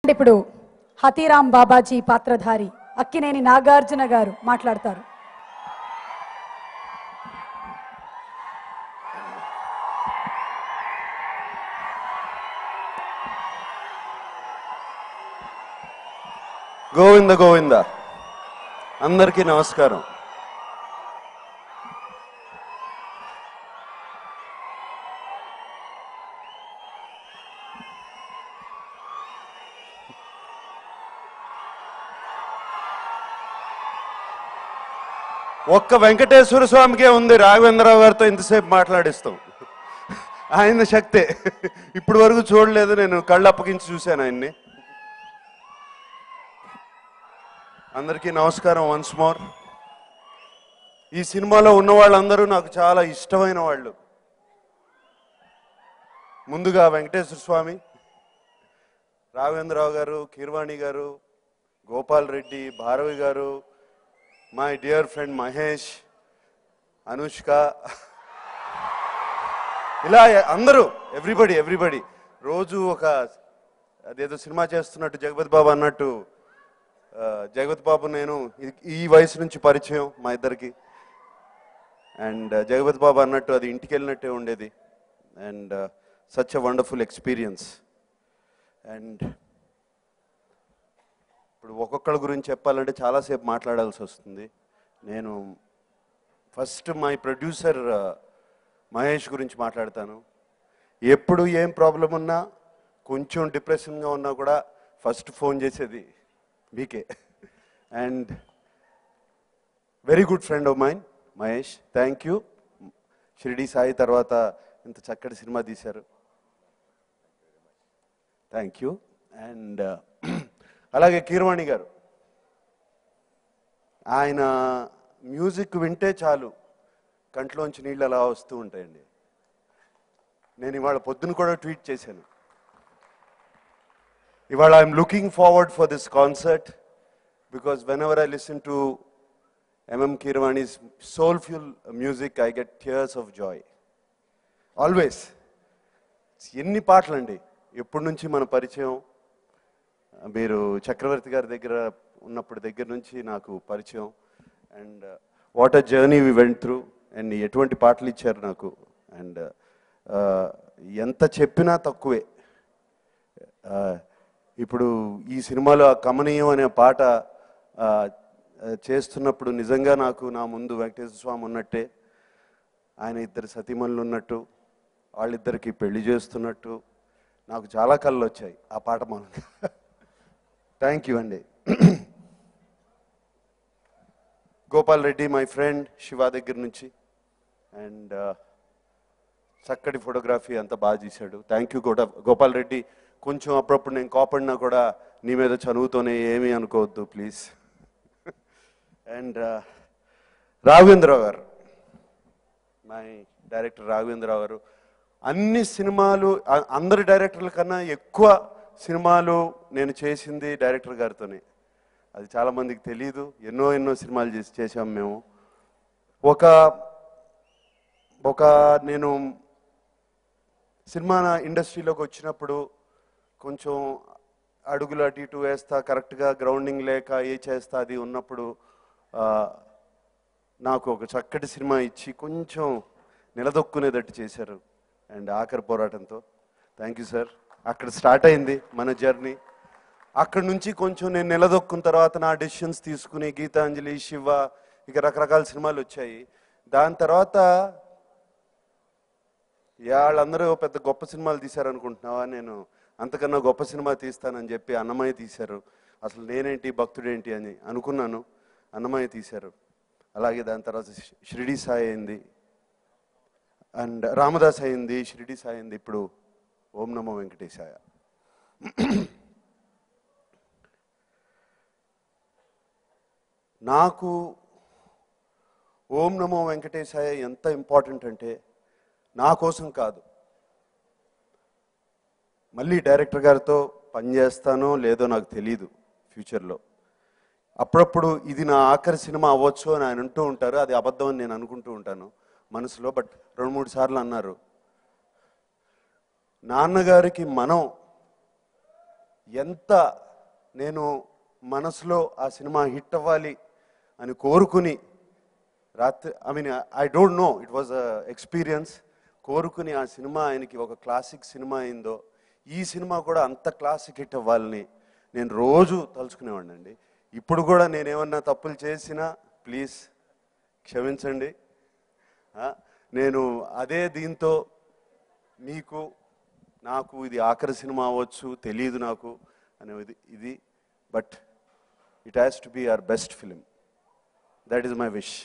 ఇప్పుడు హతీరాం బాబాజీ పాత్రధారి అక్కినేని నాగార్జున గారు మాట్లాడతారు గోవింద గోవింద అందరికీ నమస్కారం ఒక్క వెంకటేశ్వర స్వామికే ఉంది రాఘవేంద్రరావు గారితో ఇంతసేపు మాట్లాడిస్తాం ఆయన శక్తే ఇప్పుడు వరకు చూడలేదు నేను కళ్ళు అప్పగించి చూశాను ఆయన్ని అందరికీ నమస్కారం వన్స్ మోర్ ఈ సినిమాలో ఉన్న వాళ్ళందరూ నాకు చాలా ఇష్టమైన వాళ్ళు ముందుగా వెంకటేశ్వర స్వామి రాఘవేంద్రరావు గారు కీర్వాణి గారు Gopal Reddy Bharavi garu my dear friend Mahesh Anushka ఇలా అందరూ ఎవ్రీబడి ఎవ్రీబడి రోజు ఒక అదేదో సినిమా చేస్తున్నట్టు జగపతి బాబు అన్నట్టు ఆ, జగపతి బాబు నేను ఈ- ఈ వయసు నుంచి పరిచయం మా ఇద్దరికి అండ్ జగపతి బాబు అన్నట్టు అది ఇంటికి వెళ్ళినట్టే ఉండేది and such a wonderful experience and ఇప్పుడు ఒక్కొక్కళ్ళ గురించి చెప్పాలంటే చాలాసేపు మాట్లాడాల్సి వస్తుంది నేను ఫస్ట్ మై ప్రొడ్యూసర్ మహేష్ గురించి మాట్లాడతాను ఎప్పుడు ఏం ప్రాబ్లం ఉన్నా కొంచెం డిప్రెషన్గా ఉన్నా కూడా ఫస్ట్ ఫోన్ చేసేది మీకే and very good friend of mine Mahesh thank you Shirdi Sai తర్వాత ఇంత చక్కటి సినిమా తీశారు థ్యాంక్ యూ అండ్ అలాగే కీరవాణి గారు ఆయన మ్యూజిక్ వింటే చాలు కంట్లోంచి నీళ్ళు అలా వస్తూ ఉంటాయండి నేను ఇవాళ పొద్దున కూడా ట్వీట్ చేశాను ఇవాళ I'm looking forward for this concert because whenever I listen to MM Keeravani's soulful music I get tears of joy always ఎన్ని పాటలండి ఎప్పటి నుంచి మన పరిచయం మీరు చక్రవర్తి గారి దగ్గర ఉన్నప్పటి దగ్గర నుంచి నాకు పరిచయం and what a journey we went through and ఎటువంటి పాటలు ఇచ్చారు నాకు అండ్ ఎంత చెప్పినా తక్కువే ఆ, ఇప్పుడు ఈ సినిమాలో ఆ కమనీయం అనే పాట ఆ, ఆ, చేస్తున్నప్పుడు నిజంగా నాకు నా ముందు వెంకటేశ్వర స్వామి ఉన్నట్టే ఆయన ఇద్దరు సతీమణులు ఉన్నట్టు వాళ్ళిద్దరికి పెళ్లి చేస్తున్నట్టు నాకు చాలా కళ్ళు వచ్చాయి ఆ పాట మూలంగా థ్యాంక్ యూ అండి గోపాల్ రెడ్డి మై ఫ్రెండ్ శివ దగ్గర నుంచి అండ్ చక్కటి ఫోటోగ్రఫీ అంతా బాగా తీశాడు థ్యాంక్ యూ గోటా గోపాల్ రెడ్డి కొంచెం అప్పుడప్పుడు నేను కోపడినా కూడా నీ మీద చదువుతోనే ఏమీ అనుకోవద్దు ప్లీజ్ అండ్ రాఘవేంద్రరావు గారు మై డైరెక్టర్ రాఘవేంద్రరావు గారు అన్ని సినిమాలు అ- అందరి డైరెక్టర్ల కన్నా ఎక్కువ సినిమాలు నేను చేసింది డైరెక్టర్ గారితోనే అది చాలా మందికి తెలియదు ఎన్నో ఎన్నో సినిమాలు చేసి చేసాం మేము ఒక ఒక నేను సినిమా ఇండస్ట్రీలోకి వచ్చినప్పుడు కొంచెం అడుగులు అటు ఇటు వేస్తా కరెక్ట్గా గ్రౌండింగ్ లేక ఏ చేస్తా అది ఉన్నప్పుడు ఆ, నాకు ఒక చక్కటి సినిమా ఇచ్చి కొంచెం నిలదొక్కునేటట్టు చేశారు అండ్ ఆఖరి పోరాటంతో థ్యాంక్ యూ సార్ అక్కడ స్టార్ట్ అయింది మన జర్నీ అక్కడ నుంచి కొంచెం నేను నిలదొక్కున్న తర్వాత నా డెసిషన్స్ తీసుకుని గీతాంజలి శివ ఇక రకరకాల సినిమాలు వచ్చాయి దాని తర్వాత వాళ్ళందరూ పెద్ద గొప్ప సినిమాలు తీశారనుకుంటున్నావా నేను అంతకన్నా గొప్ప సినిమా తీస్తానని చెప్పి అన్నమయ్య తీశారు అసలు నేనేంటి భక్తుడేంటి అని అనుకున్నాను అన్నమయ్య తీశారు అలాగే దాని తర్వాత షి- షిరిడి సాయి అయింది అండ్ రామదాస్ అయింది షిరిడి సాయి అయింది ఇప్పుడు ఓం నమో వెంకటేశాయ నాకు ఓం నమో వెంకటేశాయ ఎంత ఇంపార్టెంట్ అంటే నా కోసం కాదు మళ్ళీ డైరెక్టర్ గారితో పనిచేస్తానో లేదో నాకు తెలియదు ఫ్యూచర్లో అప్పుడప్పుడు ఇది నా ఆఖరి సినిమా అవ్వచ్చు అని ఆయన అంటూ ఉంటారు అది అబద్ధం అని నేను అనుకుంటూ ఉంటాను మనసులో బట్ రెండు మూడు సార్లు అన్నారు నాన్నగారికి మనం ఎంత నేను మనసులో ఆ సినిమా హిట్ అవ్వాలి అని కోరుకుని రాత్రి I mean I don't know it was experience కోరుకుని ఆ సినిమా ఆయనకి ఒక క్లాసిక్ సినిమా అయిందో ఈ సినిమా కూడా అంత క్లాసిక్ హిట్ అవ్వాలని నేను రోజు తలుచుకునేవాడిని అండి ఇప్పుడు కూడా నేనేమన్నా తప్పులు చేసినా ప్లీజ్ క్షమించండి ఆ, నేను అదే దీంతో మీకు నాకు ఇది ఆఖరి సినిమా అవ్వచ్చు తెలియదు నాకు అనేది ఇది but it has to be our best film that is my wish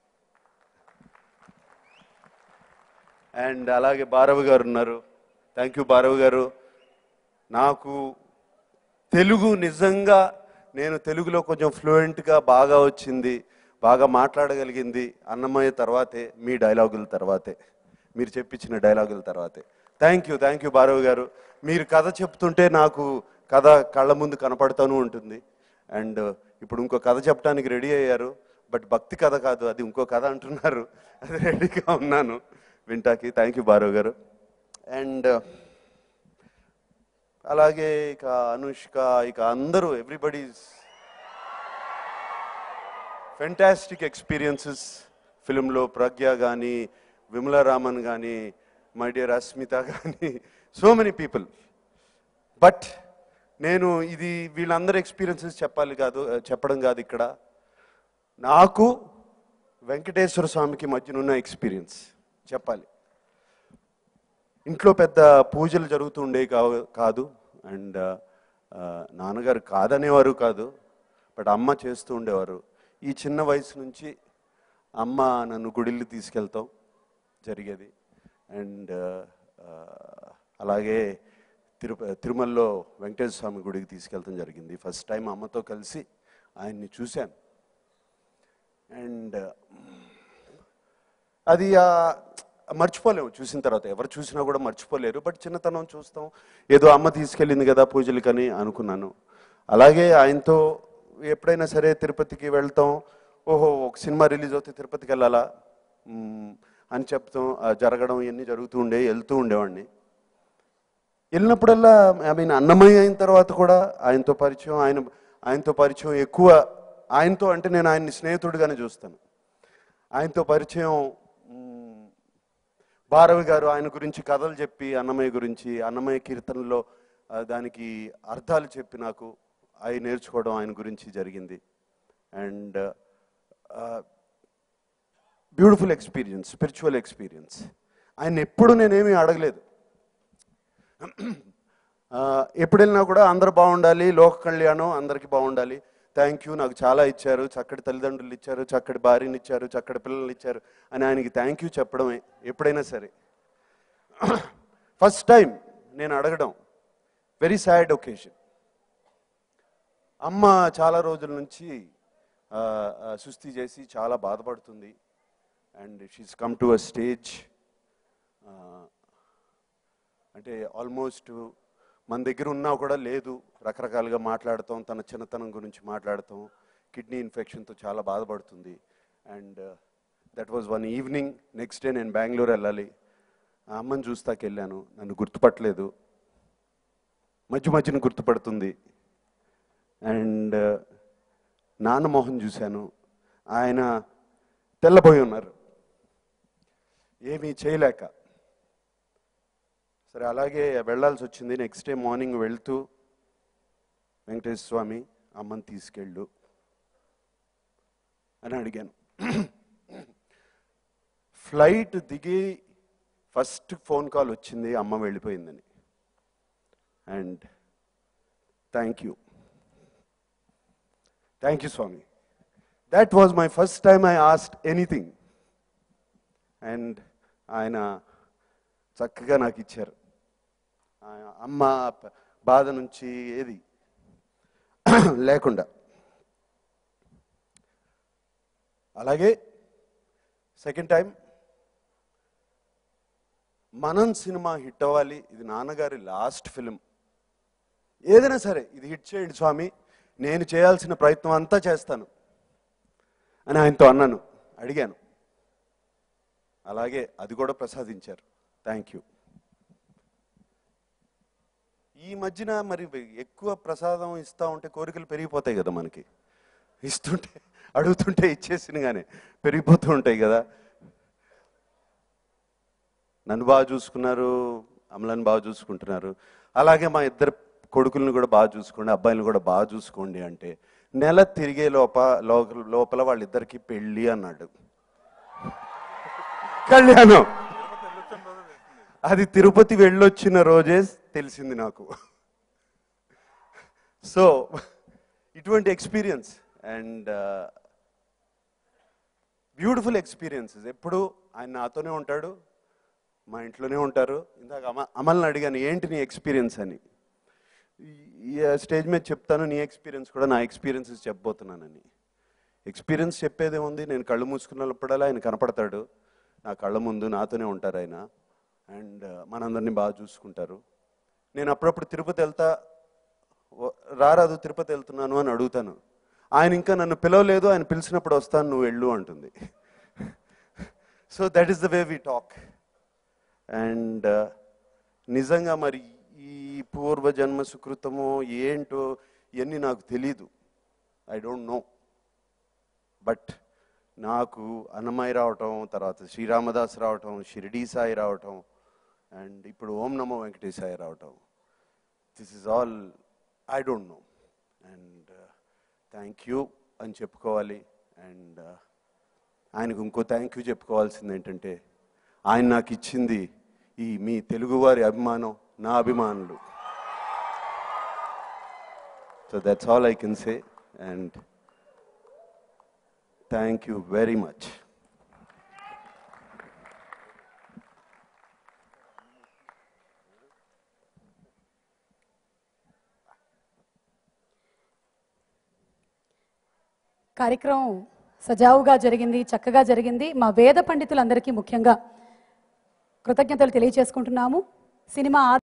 and అలాగే భారవ్ గారు ఉన్నారు థ్యాంక్ యూ భారవ్ గారు నాకు తెలుగు నిజంగా నేను తెలుగులో కొంచెం ఫ్లూయెంట్గా బాగా వచ్చింది బాగా మాట్లాడగలిగింది అన్నమయ్య తర్వాతే మీ డైలాగుల తర్వాతే మీరు చెప్పించిన డైలాగుల తర్వాతే thank you thank you Bharav garu మీరు కథ చెప్తుంటే నాకు కథ కళ్ళ ముందు కనపడుతూనే ఉంటుంది అండ్ ఇప్పుడు ఇంకో కథ చెప్పడానికి రెడీ అయ్యారు బట్ భక్తి కథ కాదు అది ఇంకో కథ అంటున్నారు అది రెడీగా ఉన్నాను వింటాకి థ్యాంక్ యూ భారవ్ గారు అండ్ అలాగే ఇక అనుష్క ఇక అందరూ ఎవ్రీబడీస్ ఫెంటాస్టిక్ ఎక్స్పీరియన్సెస్ ఫిలింలో ప్రజ్ఞ కానీ విమలా రామన్ కానీ మై డియర్ అస్మిత కానీ సో మెనీ పీపుల్ బట్ నేను ఇది వీళ్ళందరి ఎక్స్పీరియన్సెస్ చెప్పాలి కాదు చెప్పడం కాదు ఇక్కడ నాకు వెంకటేశ్వర స్వామికి మధ్యనున్న ఎక్స్పీరియన్స్ చెప్పాలి ఇంట్లో పెద్ద పూజలు జరుగుతూ ఉండేవి కావు- కాదు అండ్ నాన్నగారు కాదనేవారు కాదు బట్ అమ్మ చేస్తూ ఉండేవారు ఈ చిన్న వయసు నుంచి అమ్మ నన్ను గుడిల్లు తీసుకెళ్తాం జరిగేది అండ్ అలాగే తిరుప తిరుమలలో వెంకటేశ్వర స్వామి గుడికి తీసుకెళ్తాం జరిగింది ఫస్ట్ టైం అమ్మతో కలిసి ఆయన్ని చూశాను అండ్ అది ఆ, మర్చిపోలేము చూసిన తర్వాత ఎవరు చూసినా కూడా మర్చిపోలేరు బట్ చిన్నతనం చూస్తాం ఏదో అమ్మ తీసుకెళ్ళింది కదా పూజలకని అనుకున్నాను అలాగే ఆయనతో ఎప్పుడైనా సరే తిరుపతికి వెళ్తాం ఓహో ఒక సినిమా రిలీజ్ అవుతే తిరుపతికి వెళ్ళాలా మ్మ్, అని చెప్తాం ఆ, జరగడం ఇవన్నీ జరుగుతూ ఉండే వెళ్తూ ఉండేవాడిని వెళ్ళినప్పుడల్లా ఐ మీన్ అన్నమయ్య అయిన తర్వాత కూడా ఆయనతో పరిచయం ఆయన ఆయనతో పరిచయం ఎక్కువ ఆయనతో అంటే నేను ఆయన్ని స్నేహితుడిగానే చూస్తాను ఆయనతో పరిచయం మ్, భారవి గారు ఆయన గురించి కథలు చెప్పి అన్నమయ్య గురించి అన్నమయ్య కీర్తనలో ఆ, దానికి అర్థాలు చెప్పి నాకు అవి నేర్చుకోవడం ఆయన గురించి జరిగింది and beautiful experience spiritual experience ఆయన ఎప్పుడు నేనేమీ అడగలేదు ఆ, ఎప్పుడు వెళ్ళినా కూడా అందరు బాగుండాలి లోక కళ్యాణం అందరికీ బాగుండాలి థ్యాంక్ యూ నాకు చాలా ఇచ్చారు చక్కటి తల్లిదండ్రులు ఇచ్చారు చక్కటి భార్యని ఇచ్చారు చక్కటి పిల్లలు ఇచ్చారు అని ఆయనకి థ్యాంక్ యూ చెప్పడమే ఎప్పుడైనా సరే ఫస్ట్ టైం నేను అడగడం వెరీ సాడ్ ఒకేషన్ అమ్మ చాలా రోజుల నుంచి ఆ, ఆ, సుస్థి చేసి చాలా బాధపడుతుంది and she's come to a stage అంటే ఆల్మోస్ట్ మన దగ్గర ఉన్నా కూడా లేదు రకరకాలుగా మాట్లాడతాం తన చిన్నతనం గురించి మాట్లాడతాం కిడ్నీ ఇన్ఫెక్షన్తో చాలా బాధపడుతుంది and that was one evening next day నేను బెంగళూరు వెళ్ళాలి ఆ అమ్మని చూస్తాకి వెళ్ళాను నన్ను గుర్తుపట్టలేదు మధ్య మధ్యన గుర్తుపడుతుంది అండ్ నాన్న మోహన్ చూశాను ఆయన తెల్లబోయి ఉన్నారు ఏమీ చేయలేక సరే అలాగే వెళ్ళాల్సి వచ్చింది నెక్స్ట్ డే మార్నింగ్ వెళ్తూ వెంకటేశ్వర స్వామి అమ్మని తీసుకెళ్ళు అని అడిగాను ఫ్లైట్ దిగి ఫస్ట్ ఫోన్ కాల్ వచ్చింది అమ్మ వెళ్ళిపోయిందని and thank you thank you Swami that was my first time I asked anything and ఆయన చక్కగా నాకు ఇచ్చారు ఆయన అమ్మ ప- బాధ నుంచి ఏది లేకుండా అలాగే సెకండ్ టైం మనం సినిమా హిట్ అవ్వాలి ఇది నాన్నగారి లాస్ట్ ఫిలిం ఏదైనా సరే ఇది హిట్ చేయండి స్వామి నేను చేయాల్సిన ప్రయత్నం అంతా చేస్తాను అని ఆయనతో అన్నాను అడిగాను అలాగే అది కూడా ప్రసాదించారు థ్యాంక్ యూ ఈ మధ్యన మరి ఎక్కువ ప్రసాదం ఇస్తా ఉంటే కోరికలు పెరిగిపోతాయి కదా మనకి ఇస్తుంటే అడుగుతుంటే ఇచ్చేసినగానే పెరిగిపోతూ ఉంటాయి కదా నన్ను బాగా చూసుకున్నారు అమలను బాగా చూసుకుంటున్నారు అలాగే మా ఇద్దరు కొడుకులను కూడా బాగా చూసుకోండి అబ్బాయిలను కూడా బాగా చూసుకోండి అంటే నెల తిరిగే లోప లోక- లోపల వాళ్ళిద్దరికి పెళ్ళి అన్నాడు కళ్యాణం అది తిరుపతి వెళ్ళొచ్చిన రోజే తెలిసింది నాకు సో ఇటువంటి ఎక్స్పీరియన్స్ అండ్ బ్యూటిఫుల్ ఎక్స్పీరియన్సెస్ ఎప్పుడు ఆయన నాతోనే ఉంటాడు మా ఇంట్లోనే ఉంటారు ఇందాక అమ అమల్ని అడిగాను ఏంటి నీ ఎక్స్పీరియన్స్ అని ఈ స్టేజ్ మీద చెప్తాను నీ ఎక్స్పీరియన్స్ కూడా నా ఎక్స్పీరియన్సెస్ చెప్పబోతున్నానని ఎక్స్పీరియన్స్ చెప్పేదే ఉంది నేను కళ్ళు మూసుకున్నప్పుడల్లా ఆయన కనపడతాడు నా కళ్ళ ముందు నాతోనే ఉంటారు ఆయన అండ్ మనందరినీ బాగా చూసుకుంటారు నేను అప్పుడప్పుడు తిరుపతి వెళ్తా "ఓ- రారాదు తిరుపతి వెళ్తున్నాను అని అడుగుతాను ఆయన ఇంకా నన్ను పిలవలేదు ఆయన పిలిచినప్పుడు వస్తాను నువ్వు వెళ్ళు అంటుంది so that is the way we talk and నిజంగా మరి ఈ పూర్వజన్మ సుకృతమో ఏంటో ఇవన్నీ నాకు తెలీదు ఐ డోంట్ నో బట్ నాకు అన్నమయ్య రావటం తర్వాత శ్రీరామదాస్ రావటం షిరిడీ సాయి రావటం అండ్ ఇప్పుడు ఓం నమో వెంకటేశాయ రావటం this is all I don't know and thank you అని చెప్పుకోవాలి అండ్ ఆయనకు ఇంకో థ్యాంక్ యూ చెప్పుకోవాల్సింది ఏంటంటే ఆయన నాకు ఇచ్చింది ఈ మీ తెలుగువారి అభిమానం నా అభిమానులు so that's all I can say and thank you very much కార్యక్రమం సజావుగా జరిగింది చక్కగా జరిగింది మా వేద పండితులందరికీ ముఖ్యంగా కృతజ్ఞతలు తెలియజేసుకుంటున్నాము సినిమా